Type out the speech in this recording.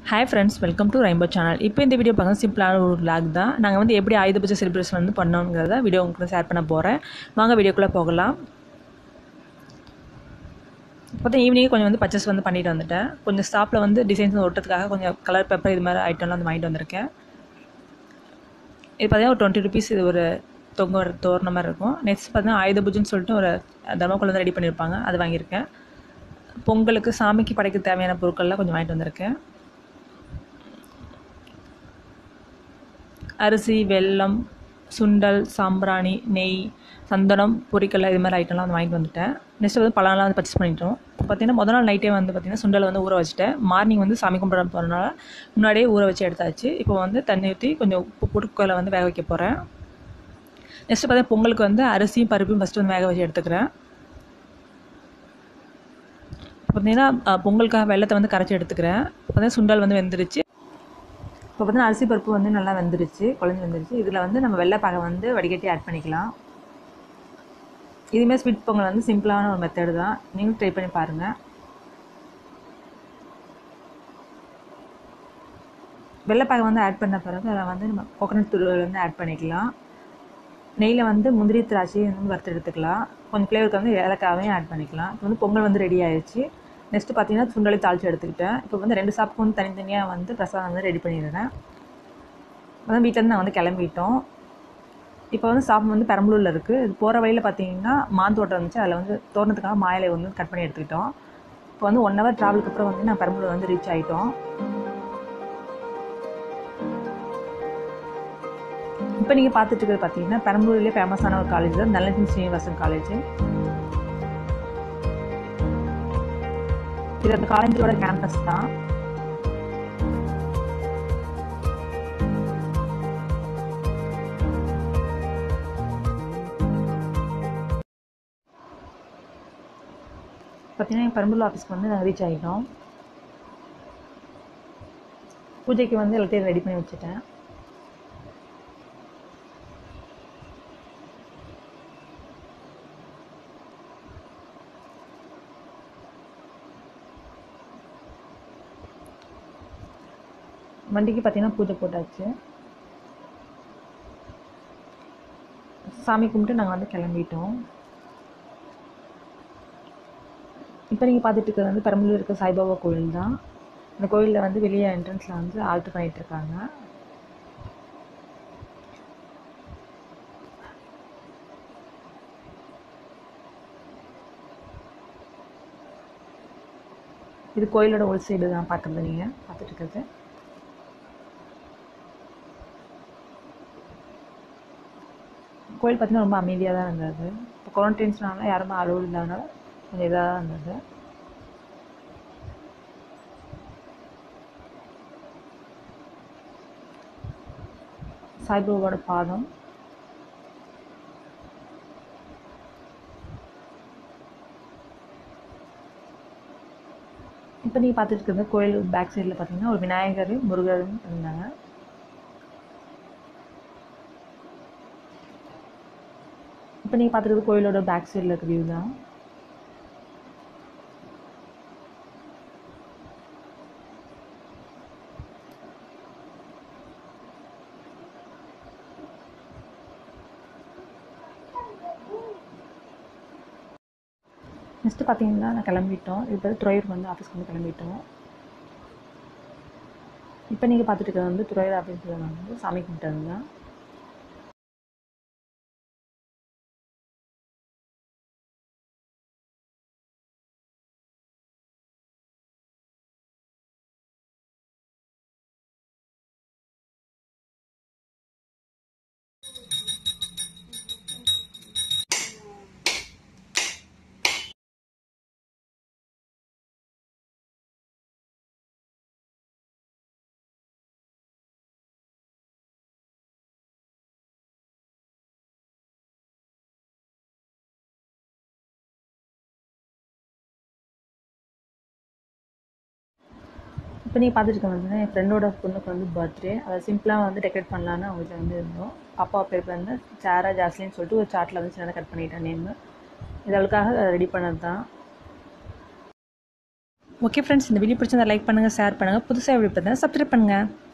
hi friends welcome to rainbow channel இப்போ இந்த video பார்க்க சிம்பிளான ஒரு லாக் தான் நாங்கள் வந்து எப்படி ஆயுத பூஜை செலிப்ரேஷன் வந்து பண்ணோங்கிறத வீடியோ உங்களுக்கு ஷேர் பண்ண போகிறேன் வாங்க வீடியோக்குள்ளே போகலாம் பார்த்தா ஈவினிங் கொஞ்சம் வந்து பர்ச்சேஸ் வந்து பண்ணிட்டு வந்துட்டேன் கொஞ்சம் ஸ்டாப்பில் வந்து டிசைன்ஸ் ஒட்டுறதுக்காக கொஞ்சம் கலர் பேப்பர் இது மாதிரி ஐட்டம்லாம் வந்து வாங்கிட்டு வந்திருக்கேன் இது பார்த்தீங்கன்னா ஒரு டுவெண்ட்டி ருபீஸ் இது ஒரு தொங்க தோரண மாதிரி இருக்கும் நெக்ஸ்ட் பார்த்தீங்கன்னா ஆயுத பூஜைன்னு சொல்லிட்டு ஒரு தர்மக்குள்ள வந்து ரெடி பண்ணியிருப்பாங்க அது வாங்கியிருக்கேன் பொங்கலுக்கு சாமிக்கு படைக்க தேவையான பொருட்கள்லாம் கொஞ்சம் வாங்கிட்டு வந்திருக்கேன் அரிசி வெல்லம் சுண்டல் சாம்பிராணி நெய் சந்தனம் பொரிக்கல்ல இது மாதிரி ஐட்டம்லாம் வந்து வாங்கிட்டு வந்துட்டேன் நெக்ஸ்ட் வந்து பழம்லாம் வந்து பர்ச்சேஸ் பண்ணிட்டோம் பார்த்தீங்கன்னா முதல் நாள் நைட்டே வந்து பார்த்திங்கன்னா சுண்டலை வந்து ஊற வச்சுட்டேன் மார்னிங் வந்து சாமி கும்பிட போகிறனால முன்னாடியே ஊற வச்சு எடுத்தாச்சு இப்போ வந்து தண்ணி ஊற்றி கொஞ்சம் உப்பு போட்டு குக்கரில் வந்து வேக வைக்க போகிறேன் நெக்ஸ்ட் பார்த்தீங்கன்னா பொங்கலுக்கு வந்து அரிசியும் பருப்பையும் ஃபஸ்ட்டு வந்து வேக வச்சு எடுத்துக்கிறேன் பார்த்தீங்கன்னா பொங்கலுக்காக வெள்ளத்தை வந்து கரைச்சி எடுத்துக்கிறேன் பார்த்தீங்கன்னா சுண்டல் வந்து வெந்துருச்சு இப்போ பார்த்தீங்கன்னா அரிசி பருப்பு வந்து நல்லா வெந்துருச்சு குழஞ்சி வெந்துருச்சு இதில் வந்து நம்ம வெள்ளைப்பாகை வந்து வடிகட்டி ஆட் பண்ணிக்கலாம் இதுவுமே ஸ்வீட் பொங்கல் வந்து சிம்பிளான ஒரு மெத்தடு தான் நீங்களும் ட்ரை பண்ணி பாருங்கள் வெள்ளைப்பாகை வந்து ஆட் பண்ண பிறகு அதில் வந்து நம்ம கோகனட் துருவல் வந்து ஆட் பண்ணிக்கலாம் நெய்யில் வந்து முந்திரி திராட்சை வந்து வறுத்து எடுத்துக்கலாம் கொஞ்சம் ஃப்ளேவருக்கு வந்து ஏலக்காவையும் ஆட் பண்ணிக்கலாம் இப்போ வந்து பொங்கல் வந்து ரெடி ஆயிடுச்சு நெக்ஸ்ட்டு பார்த்தீங்கன்னா சுண்டலை தாளித்து எடுத்துக்கிட்டேன் இப்போ வந்து ரெண்டு சாப்புக்கு வந்து தனித்தனியாக வந்து பிரசாதம் வந்து ரெடி பண்ணிடுறேன் அதான் வீட்டிலேருந்து நான் வந்து கிளம்பிட்டோம் இப்போ வந்து சாப்பிட்டு வந்து பெரம்பலூரில் இருக்குது இது போகிற வழியில் பார்த்தீங்கன்னா மாந்தோட்டம் இருந்துச்சு அதில் வந்து தோரணத்துக்காக மாயிலை வந்து கட் பண்ணி எடுத்துக்கிட்டோம் இப்போ வந்து ஒன் ஹவர் ட்ராவலுக்கு அப்புறம் வந்து நான் பெரம்பலூர் வந்து ரீச் ஆகிட்டோம் இப்போ நீங்கள் பார்த்துட்டு இருக்கிறது பார்த்தீங்கன்னா பெரம்பலூர்லேயே ஃபேமஸான ஒரு காலேஜ் தான் நல்லஜன் ஸ்ரீனிவாசன் காலேஜ் இது அந்த காலேஜோட கேம்பஸ் தான் பார்த்தீங்கன்னா பெரம்பலூர் ஆஃபீஸ்க்கு வந்து நாங்கள் ரீச் ஆகிட்டோம் பூஜைக்கு வந்து எல்லாத்தையும் ரெடி பண்ணி வச்சுட்டேன் வண்டிக்கு பார்த்தீங்கன்னா பூஜை போட்டாச்சு சாமி கும்பிட்டு நாங்கள் வந்து கிளம்பிட்டோம் இப்போ நீங்கள் பார்த்துட்டு இருக்கிறது வந்து பெரம்பலூர் இருக்க சாய்பாபா கோவில் தான் இந்த கோவிலில் வந்து வெளியே என்ட்ரன்ஸில் வந்து ஆல்ட்ரு பண்ணிகிட்டு இருக்காங்க இது கோயிலோட ஒரு சைடு தான் பார்க்குறது நீங்கள் பார்த்துட்டு இருக்கிறது கோயில் பார்த்தீங்கன்னா ரொம்ப அமைதியாக தான் இருந்தது இப்போ குவாரண்டைன்ஸ்னால யாருமே அலோடு இல்லாதனால கொஞ்சம் இதாக தான் இருந்தது சாய்பாபாவோட பாதம் இப்போ நீங்கள் பார்த்துட்டு இருக்கிறது கோயில் பேக் சைடில் பார்த்தீங்கன்னா ஒரு விநாயகர் முருகரும் இருந்தாங்க இப்போ நீங்கள் பார்த்துக்கிறது கோயிலோட பேக் சைடில் இருக்க வியூ தான் நெக்ஸ்ட்டு பார்த்தீங்கன்னா நான் கிளம்பிட்டோம் இப்போ துறையூர் வந்து ஆஃபீஸ்க்கு வந்து கிளம்பிட்டோம் இப்போ நீங்கள் பார்த்துட்டு இருக்கிறது வந்து துறையூர் ஆஃபீஸில் வந்து சாமி கும்பிட்டு இருந்தேன் இப்போ நீங்கள் பார்த்துட்டு வந்து என் ஃப்ரெண்டோட பொண்ணுக்கு வந்து பர்த்டே அதை சிம்பிளாக வந்து டெக்கரேட் பண்ணலான்னு அவங்க வந்து இருந்தோம் பாப்பா பேர் வந்து சாரா ஜாஸ்லின்னு சொல்லிட்டு ஒரு சார்ட்டில் வந்து சின்னதாக கட் பண்ணிட்டேன் நேமு இது அவளுக்காக ரெடி பண்ணது தான் ஓகே ஃப்ரெண்ட்ஸ் இந்த வீடியோ பிடிச்சிருந்தா லைக் பண்ணுங்கள் ஷேர் பண்ணுங்கள் புதுசாக எப்படி பார்த்தா சப்ஸ்கிரைப் பண்ணுங்கள்